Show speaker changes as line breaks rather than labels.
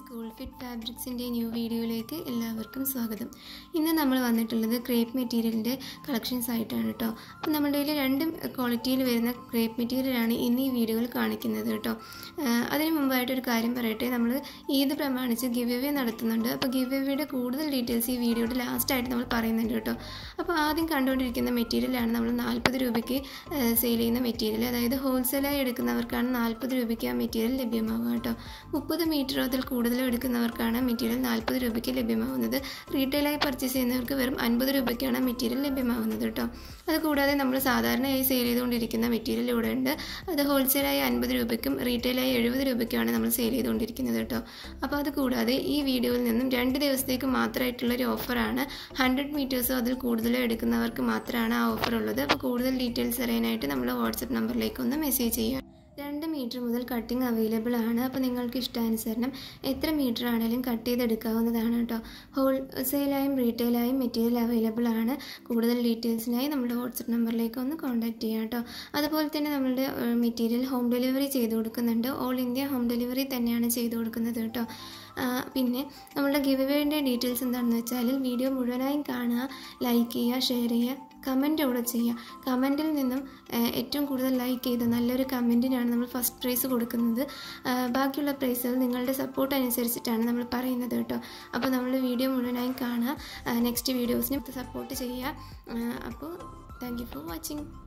school fit ഫാബ്രിക്സിൻ്റെ new വീഡിയോയിലേക്ക് എല്ലാവർക്കും സ്വാഗതം ഇന്ന് നമ്മൾ വന്നിട്ടുള്ളത് ക്രേപ്പ് മെറ്റീരിയലിൻ്റെ കളക്ഷൻസ് ആയിട്ടാണ് കേട്ടോ അപ്പോൾ നമ്മുടെ കയ്യിൽ രണ്ട് ക്വാളിറ്റിയിൽ വരുന്ന ക്രേപ്പ് മെറ്റീരിയലാണ് ഇന്ന് ഈ വീഡിയോയിൽ കാണിക്കുന്നത് കേട്ടോ ആഹ് അതിന് മുമ്പായിട്ടൊരു കാര്യം പറയട്ടെ നമ്മൾ ഈദ് പ്രമാണിച്ച് ഗിവ് എവേ നടത്തുന്നുണ്ട് അപ്പോൾ ഗിവ് എവേയുടെ കൂടുതൽ ഡീറ്റെയിൽസ് ഈ വീഡിയോയുടെ ലാസ്റ്റായിട്ട് നമ്മൾ പറയുന്നുണ്ട് കേട്ടോ അപ്പോൾ ആദ്യം കണ്ടുകൊണ്ടിരിക്കുന്ന മെറ്റീരിയലാണ് നമ്മൾ നാൽപ്പത് രൂപയ്ക്ക് സെയിൽ ചെയ്യുന്ന മെറ്റീരിയൽ അതായത് ഹോൾസെയിലായി എടുക്കുന്നവർക്കാണ് നാൽപ്പത് രൂപയ്ക്ക് ആ മെറ്റീരിയൽ ലഭ്യമാവുക കേട്ടോ മുപ്പത് മീറ്ററോ അതിൽ കൂടുതലോ എടുക്കുന്നവർക്കാണ് മെറ്റീരിയൽ നാൽപ്പത് രൂപയ്ക്ക് ലഭ്യമാവുന്നത് റീറ്റെയിലായി പർച്ചേസ് ചെയ്യുന്നവർക്ക് വെറും അൻപത് രൂപയ്ക്കാണ് മെറ്റീരിയൽ ലഭ്യമാവുന്നത് കേട്ടോ അതുകൂടാതെ നമ്മൾ സാധാരണയായി സെയിൽ ചെയ്തുകൊണ്ടിരിക്കുന്ന മെറ്റീരിയൽ ഇവിടെ ഉണ്ട് അത് ഹോൾസെയിലായി അൻപത് രൂപയ്ക്കും റീറ്റെയിലായി എഴുപത് രൂപയ്ക്കുമാണ് നമ്മൾ സെയിൽ ചെയ്തുകൊണ്ടിരിക്കുന്നത് കേട്ടോ അപ്പോൾ അത് കൂടാതെ ഈ വീഡിയോയിൽ നിന്നും രണ്ട് ദിവസത്തേക്ക് മാത്രമായിട്ടുള്ള ഒരു ഓഫറാണ് ഹൺഡ്രഡ് മീറ്റേഴ്സോ അതിൽ കൂടുതലോ എടുക്കുന്നവർക്ക് മാത്രമാണ് ആ ഓഫർ ഉള്ളത് അപ്പോൾ കൂടുതൽ ഡീറ്റെയിൽസ് അറിയാനായിട്ട് നമ്മൾ വാട്സപ്പ് നമ്പറിലേക്ക് ഒന്ന് മെസ്സേജ് ചെയ്യുക രണ്ട് മീറ്റർ മുതൽ കട്ടിങ് അവൈലബിൾ ആണ് അപ്പോൾ നിങ്ങൾക്ക് ഇഷ്ടാനുസരണം എത്ര മീറ്റർ ആണെങ്കിലും കട്ട് ചെയ്തെടുക്കാവുന്നതാണ് കേട്ടോ ഹോൾസെയിലായും റീറ്റെയിലായും മെറ്റീരിയൽ അവൈലബിൾ ആണ് കൂടുതൽ ഡീറ്റെയിൽസിനായി നമ്മുടെ വാട്സപ്പ് നമ്പറിലേക്ക് ഒന്ന് കോൺടാക്റ്റ് ചെയ്യാം കേട്ടോ അതുപോലെ തന്നെ നമ്മളുടെ മെറ്റീരിയൽ ഹോം ഡെലിവറി ചെയ്ത് കൊടുക്കുന്നുണ്ട് ഓൾ ഇന്ത്യ ഹോം ഡെലിവറി തന്നെയാണ് ചെയ്ത് കൊടുക്കുന്നത് കേട്ടോ പിന്നെ നമ്മളുടെ ഗിവ് അവേൻ്റെ ഡീറ്റെയിൽസ് എന്താണെന്ന് വെച്ചാൽ വീഡിയോ മുഴുവനായും കാണുക ലൈക്ക് ചെയ്യുക ഷെയർ ചെയ്യുക കമൻറ്റ് കൂടെ ചെയ്യുക കമൻറ്റിൽ നിന്നും ഏറ്റവും കൂടുതൽ ലൈക്ക് ചെയ്ത നല്ലൊരു കമൻറ്റിനാണ് നമ്മൾ ഫസ്റ്റ് പ്രൈസ് കൊടുക്കുന്നത് ബാക്കിയുള്ള പ്രൈസുകൾ നിങ്ങളുടെ സപ്പോർട്ട് അനുസരിച്ചിട്ടാണ് നമ്മൾ പറയുന്നത് കേട്ടോ അപ്പോൾ നമ്മൾ വീഡിയോ മുഴുവനായും കാണുക നെക്സ്റ്റ് വീഡിയോസിന് സപ്പോർട്ട് ചെയ്യുക അപ്പോൾ താങ്ക് യു ഫോർ വാച്ചിങ്